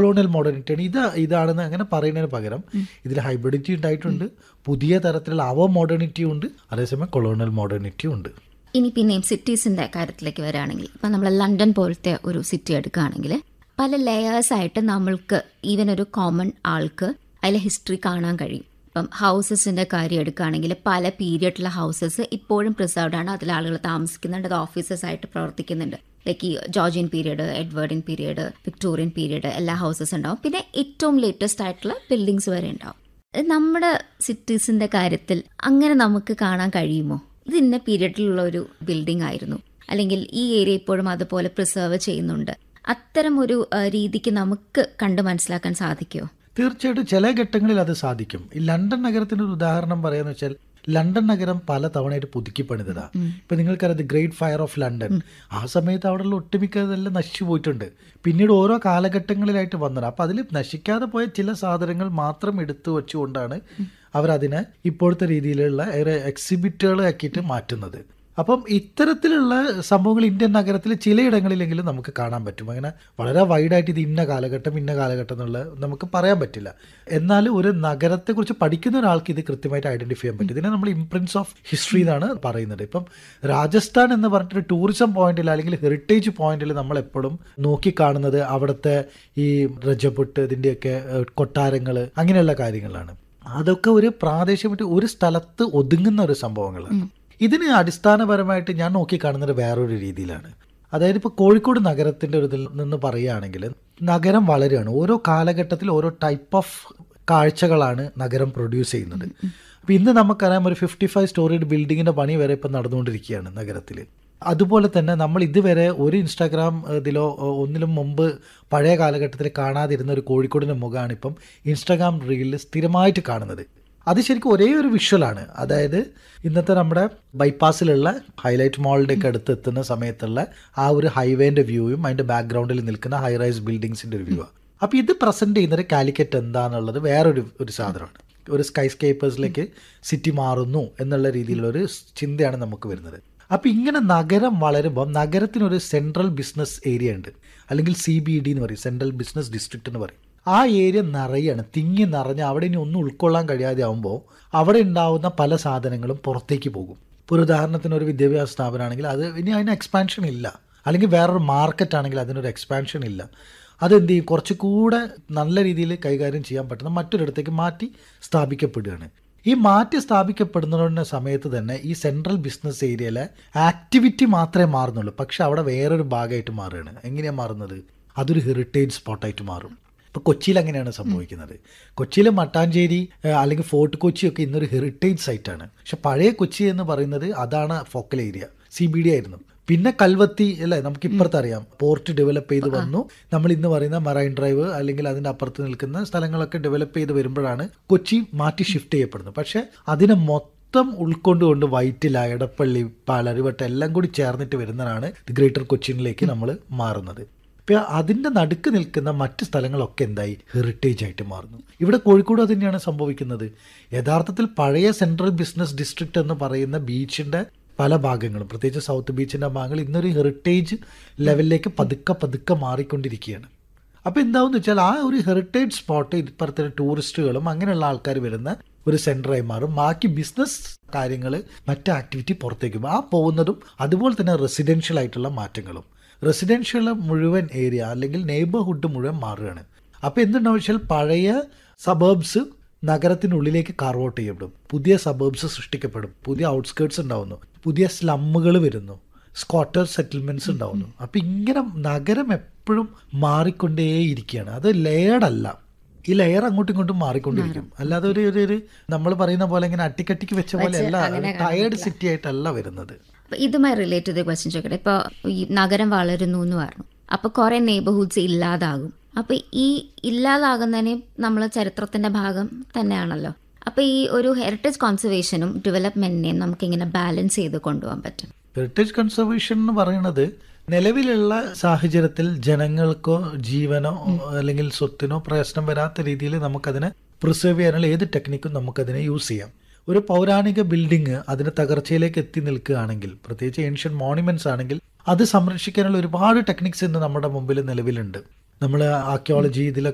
colonial modernity ആണ് ഇത് ഇതാണെന്ന് അങ്ങനെ പറയുന്നതിന് പകരം ഇതിൽ ഹൈബ്രിഡിറ്റി ഉണ്ടായിട്ടുണ്ട് പുതിയ തരത്തിലുള്ള അവ മോഡേണിറ്റി ഉണ്ട് അതേസമയം കൊളോണിയൽ മോഡേണിറ്റി ഉണ്ട് ഇനി പിന്നെയും സിറ്റീസിന്റെ കാര്യത്തിലേക്ക് വരികയാണെങ്കിൽ ഇപ്പം നമ്മൾ ലണ്ടൻ പോലത്തെ ഒരു സിറ്റി എടുക്കുകയാണെങ്കിൽ പല ലെയേഴ്സ് ആയിട്ട് നമ്മൾക്ക് ഈവൻ ഒരു കോമൺ ആൾക്ക് അതിലെ ഹിസ്റ്ററി കാണാൻ കഴിയും ഇപ്പം ഹൗസസിന്റെ കാര്യം എടുക്കുകയാണെങ്കിൽ പല പീരിയഡിലുള്ള ഹൗസസ് ഇപ്പോഴും പ്രിസർവ്ഡ് ആണ് അതിൽ ആളുകൾ താമസിക്കുന്നുണ്ട് അത് ഓഫീസസ് ആയിട്ട് പ്രവർത്തിക്കുന്നുണ്ട് ലൈക്ക് ഈ Georgian period Edwardian period Victorian period എല്ലാ ഹൗസസ് ഉണ്ടാവും പിന്നെ ഏറ്റവും ലേറ്റസ്റ്റ് ആയിട്ടുള്ള ബിൽഡിങ്സ് വരെ ഉണ്ടാവും നമ്മുടെ സിറ്റീസിന്റെ കാര്യത്തിൽ അങ്ങനെ നമുക്ക് കാണാൻ കഴിയുമോ ഇത് ഇന്ന പീരീഡിലുള്ള ഒരു ബിൽഡിംഗ് ആയിരുന്നു അല്ലെങ്കിൽ ഈ ഏരിയ ഇപ്പോഴും അതുപോലെ പ്രിസർവ് ചെയ്യുന്നുണ്ട് അത്തരം ഒരു ആ, രീതിക്ക് നമുക്ക് കണ്ടു മനസ്സിലാക്കാൻ സാധിക്കുമോ തീർച്ചയായിട്ടും ചില ഘട്ടങ്ങളിൽ അത് സാധിക്കും ഈ ലണ്ടൻ നഗരത്തിന്റെ ഒരു ഉദാഹരണം പറയാന്ന് വെച്ചാൽ ലണ്ടൻ നഗരം പല തവണയായിട്ട് പുതുക്കി പണിതതാ ഇപ്പൊ നിങ്ങൾക്കറിയാം ഗ്രേറ്റ് ഫയർ ഓഫ് ലണ്ടൻ ആ സമയത്ത് അവിടെയുള്ള ഒട്ടുമിക്കതെല്ലാം നശിച്ചു പോയിട്ടുണ്ട് പിന്നീട് ഓരോ കാലഘട്ടങ്ങളിലായിട്ട് വന്നത് അപ്പൊ അതിൽ നശിക്കാതെ പോയ ചില സാധനങ്ങൾ മാത്രം എടുത്തു വെച്ചുകൊണ്ടാണ് അവരതിനെ ഇപ്പോഴത്തെ രീതിയിലുള്ള ഏറെ എക്സിബിറ്റുകൾ ആക്കിയിട്ട് മാറ്റുന്നത് അപ്പം ഇത്തരത്തിലുള്ള സംഭവങ്ങൾ ഇന്ത്യൻ നഗരത്തിൽ ചിലയിടങ്ങളിലെങ്കിലും നമുക്ക് കാണാൻ പറ്റും അങ്ങനെ വളരെ വൈഡായിട്ട് ഇത് ഇന്ന കാലഘട്ടം ഇന്ന കാലഘട്ടം എന്നുള്ള നമുക്ക് പറയാൻ പറ്റില്ല എന്നാൽ ഒരു നഗരത്തെക്കുറിച്ച് പഠിക്കുന്ന ഒരാൾക്ക് ഇത് കൃത്യമായിട്ട് ഐഡന്റിഫൈ ചെയ്യാൻ പറ്റും ഇതിനെ നമ്മൾ ഇംപ്രിൻസ് ഓഫ് ഹിസ്റ്ററി എന്നാണ് പറയുന്നത് ഇപ്പം രാജസ്ഥാൻ എന്ന് പറഞ്ഞിട്ട് ടൂറിസം പോയിന്റിൽ അല്ലെങ്കിൽ ഹെറിറ്റേജ് പോയിന്റിൽ നമ്മൾ എപ്പോഴും നോക്കിക്കാണുന്നത് അവിടുത്തെ ഈ രജപുട്ട് ഇതിൻ്റെയൊക്കെ കൊട്ടാരങ്ങൾ അങ്ങനെയുള്ള കാര്യങ്ങളാണ് അതൊക്കെ ഒരു പ്രാദേശികമായിട്ട് ഒരു സ്ഥലത്ത് ഒതുങ്ങുന്ന ഒരു സംഭവങ്ങളാണ് ഇതിന് അടിസ്ഥാനപരമായിട്ട് ഞാൻ നോക്കിക്കാണുന്നത് വേറൊരു രീതിയിലാണ് അതായത് ഇപ്പോൾ കോഴിക്കോട് നഗരത്തിൻ്റെ ഒരു ഇതിൽ നിന്ന് പറയുകയാണെങ്കിൽ നഗരം വളരുകയാണ് ഓരോ കാലഘട്ടത്തിൽ ഓരോ ടൈപ്പ് ഓഫ് കാഴ്ചകളാണ് നഗരം പ്രൊഡ്യൂസ് ചെയ്യുന്നത് അപ്പം ഇന്ന് നമുക്കറിയാം ഒരു ഫിഫ്റ്റി ഫൈവ് സ്റ്റോറിഡ് ബിൽഡിങ്ങിൻ്റെ പണി വരെ ഇപ്പം നടന്നുകൊണ്ടിരിക്കുകയാണ് നഗരത്തിൽ അതുപോലെ തന്നെ നമ്മൾ ഇതുവരെ ഒരു ഇൻസ്റ്റാഗ്രാം ഇതിലോ ഏഹ്, ഒന്നിലും മുമ്പ് പഴയ കാലഘട്ടത്തിൽ കാണാതിരുന്ന ഒരു കോഴിക്കോടിൻ്റെ മുഖമാണ് ഇപ്പം ഇൻസ്റ്റാഗ്രാം റീലിൽ സ്ഥിരമായിട്ട് കാണുന്നത് അത് ശരിക്കും ഒരേ ഒരു വിഷ്വലാണ് അതായത് ഇന്നത്തെ നമ്മുടെ ബൈപ്പാസിലുള്ള ഹൈലൈറ്റ് മോളിൻ്റെ ഒക്കെ അടുത്ത് എത്തുന്ന സമയത്തുള്ള ആ ഒരു ഹൈവേൻ്റെ വ്യൂയും അതിൻ്റെ ബാക്ക്ഗ്രൗണ്ടിൽ നിൽക്കുന്ന ഹൈ റൈസ് ബിൽഡിങ്സിൻ്റെ ഒരു വ്യൂ അപ്പോൾ ഇത് പ്രസൻറ്റ് ചെയ്യുന്നത് കാലിക്കറ്റ് എന്താണെന്നുള്ളത് വേറൊരു ഒരു സാധനമാണ് ഒരു സ്കൈ സ്കേപ്പേഴ്സിലേക്ക് സിറ്റി മാറുന്നു എന്നുള്ള രീതിയിലുള്ള ഒരു ചിന്തയാണ് നമുക്ക് വരുന്നത് അപ്പോൾ ഇങ്ങനെ നഗരം വളരുമ്പോൾ നഗരത്തിനൊരു സെൻട്രൽ ബിസിനസ് ഏരിയ ഉണ്ട് അല്ലെങ്കിൽ സി ബി ഡി എന്ന് പറയും സെൻട്രൽ ബിസിനസ് ഡിസ്ട്രിക്റ്റ് എന്ന് പറയും ആ ഏരിയ നിറയാണ് തിങ്ങി നിറഞ്ഞ് അവിടെ ഇനി ഒന്നും ഉൾക്കൊള്ളാൻ കഴിയാതെ ആകുമ്പോൾ അവിടെ ഉണ്ടാവുന്ന പല സാധനങ്ങളും പുറത്തേക്ക് പോകും ഇപ്പോൾ ഒരു ഉദാഹരണത്തിന് ഒരു വിദ്യാഭ്യാസ സ്ഥാപനമാണെങ്കിൽ അത് ഇനി അതിന് എക്സ്പാൻഷൻ ഇല്ല അല്ലെങ്കിൽ വേറൊരു മാർക്കറ്റ് ആണെങ്കിൽ അതിനൊരു എക്സ്പാൻഷൻ ഇല്ല അതെന്ത് ചെയ്യും കുറച്ചുകൂടെ നല്ല രീതിയിൽ കൈകാര്യം ചെയ്യാൻ പറ്റുന്ന മറ്റൊരിടത്തേക്ക് മാറ്റി സ്ഥാപിക്കപ്പെടുകയാണ് ഈ മാറ്റി സ്ഥാപിക്കപ്പെടുന്ന സമയത്ത് തന്നെ ഈ സെൻട്രൽ ബിസിനസ് ഏരിയയിലെ ആക്ടിവിറ്റി മാത്രമേ മാറുന്നുള്ളൂ പക്ഷെ അവിടെ വേറൊരു ഭാഗമായിട്ട് മാറുകയാണ് എങ്ങനെയാണ് മാറുന്നത് അതൊരു ഹെറിറ്റേജ് സ്പോട്ടായിട്ട് മാറും ഇപ്പോൾ കൊച്ചിയിൽ അങ്ങനെയാണ് സംഭവിക്കുന്നത് കൊച്ചിയിലെ മട്ടാഞ്ചേരി ഏഹ്, അല്ലെങ്കിൽ ഫോർട്ട് കൊച്ചിയൊക്കെ ഇന്നൊരു ഹെറിറ്റേജ് സൈറ്റാണ് പക്ഷെ പഴയ കൊച്ചി എന്ന് പറയുന്നത് അതാണ് focal area C B D ആയിരുന്നു പിന്നെ കൽവത്തി അല്ലേ നമുക്ക് ഇപ്പുറത്ത് അറിയാം പോർട്ട് ഡെവലപ്പ് ചെയ്ത് വന്നു നമ്മൾ ഇന്ന് പറയുന്ന മറൈൻ ഡ്രൈവ് അല്ലെങ്കിൽ അതിൻ്റെ അപ്പുറത്ത് നിൽക്കുന്ന സ്ഥലങ്ങളൊക്കെ ഡെവലപ്പ് ചെയ്ത് വരുമ്പോഴാണ് കൊച്ചി മാറ്റി ഷിഫ്റ്റ് ചെയ്യപ്പെടുന്നത് പക്ഷേ അതിനെ മൊത്തം ഉൾക്കൊണ്ടുകൊണ്ട് വൈറ്റില എടപ്പള്ളി പാലരുവട്ട എല്ലാം കൂടി ചേർന്നിട്ട് വരുന്നതാണ് ഗ്രേറ്റർ കൊച്ചിനിലേക്ക് നമ്മൾ മാറുന്നത് ഇപ്പം അതിൻ്റെ നടുക്ക് നിൽക്കുന്ന മറ്റ് സ്ഥലങ്ങളൊക്കെ എന്തായി ഹെറിറ്റേജ് ആയിട്ട് മാറുന്നു ഇവിടെ കോഴിക്കോട് അത് തന്നെയാണ് സംഭവിക്കുന്നത് യഥാർത്ഥത്തിൽ പഴയ സെൻട്രൽ ബിസിനസ് ഡിസ്ട്രിക്റ്റ് എന്ന് പറയുന്ന ബീച്ചിൻ്റെ പല ഭാഗങ്ങളും പ്രത്യേകിച്ച് സൗത്ത് ബീച്ചിൻ്റെ ഭാഗങ്ങൾ ഇന്നൊരു ഹെറിറ്റേജ് ലെവലിലേക്ക് പതുക്കെ പതുക്കെ മാറിക്കൊണ്ടിരിക്കുകയാണ് അപ്പോൾ എന്താവെന്ന് വെച്ചാൽ ആ ഒരു ഹെറിറ്റേജ് സ്പോട്ട് ഇപ്പുറത്തെ ടൂറിസ്റ്റുകളും അങ്ങനെയുള്ള ആൾക്കാർ വരുന്ന ഒരു സെൻറ്ററായി മാറും ബാക്കി ബിസിനസ് കാര്യങ്ങൾ മറ്റ് ആക്ടിവിറ്റി പുറത്തേക്ക് പോകും ആ പോകുന്നതും അതുപോലെ തന്നെ റെസിഡൻഷ്യൽ ആയിട്ടുള്ള മാറ്റങ്ങളും റെസിഡൻഷ്യൽ മുഴുവൻ ഏരിയ അല്ലെങ്കിൽ നെയ്ബർഹുഡ് മുഴുവൻ മാറുകയാണ് അപ്പോൾ എന്തുണ്ടാവും വെച്ചാൽ പഴയ സബേബ്സ് നഗരത്തിനുള്ളിലേക്ക് കാർവ് ഔട്ട് ചെയ്യപ്പെടും പുതിയ സബേബ്സ് സൃഷ്ടിക്കപ്പെടും പുതിയ ഔട്ട്സ്കേർട്സ് ഉണ്ടാവുന്നു പുതിയ സ്ലമ്മുകൾ വരുന്നു സ്കോട്ടർ സെറ്റിൽമെന്റ്സ് ഉണ്ടാവുന്നു അപ്പം ഇങ്ങനെ നഗരം എപ്പോഴും മാറിക്കൊണ്ടേയിരിക്കുകയാണ് അത് ലെയർഡ് അല്ല ഈ ലെയർ അങ്ങോട്ടും ഇങ്ങോട്ടും മാറിക്കൊണ്ടിരിക്കും അല്ലാതെ ഒരു ഒരു ഒരു നമ്മൾ പറയുന്ന പോലെ ഇങ്ങനെ അട്ടിക്കട്ടിക്ക് വെച്ച പോലെ അല്ല ടയേർഡ് സിറ്റി ആയിട്ടല്ല വരുന്നത് അപ്പൊ ഇതുമായി റിലേറ്റ് ചെയ്ത ക്വസ്റ്റ്യൻ ചോദിക്കട്ടെ ഇപ്പോൾ ഈ നഗരം വളരുന്നു എന്ന് പറഞ്ഞു അപ്പോൾ കുറേ നെയ്ബർഹുഡ്സ് ഇല്ലാതാകും അപ്പോൾ ഈ ഇല്ലാതാകുന്നതിന് നമ്മൾ ചരിത്രത്തിന്റെ ഭാഗം തന്നെയാണല്ലോ അപ്പോൾ ഈ ഒരു ഹെറിറ്റേജ് കോൺസർവേഷനും ഡെവലപ്മെന്റിനെയും നമുക്ക് ഇങ്ങനെ ബാലൻസ് ചെയ്ത് കൊണ്ടുപോകാൻ പറ്റും ഹെറിറ്റേജ് കൺസർവേഷൻ എന്ന് പറയുന്നത് നിലവിലുള്ള സാഹചര്യത്തിൽ ജനങ്ങൾക്കോ ജീവനോ അല്ലെങ്കിൽ സ്വത്തിനോ പ്രശ്നം വരാത്ത രീതിയിൽ നമുക്കതിനെ പ്രിസർവ് ചെയ്യാനുള്ള ഏത് ടെക്നിക്കും നമുക്കതിനെ യൂസ് ചെയ്യാം ഒരു പൗരാണിക ബിൽഡിംഗ് അതിന് തകർച്ചയിലേക്ക് എത്തി നിൽക്കുകയാണെങ്കിൽ പ്രത്യേകിച്ച് ഏൻഷ്യൻ മോണിമെന്റ്സ് ആണെങ്കിൽ അത് സംരക്ഷിക്കാനുള്ള ഒരുപാട് ടെക്നിക്സ് ഇന്ന് നമ്മുടെ മുമ്പിൽ നിലവിലുണ്ട് നമ്മൾ ആർക്കിയോളജി ഇതിലൊക്കെ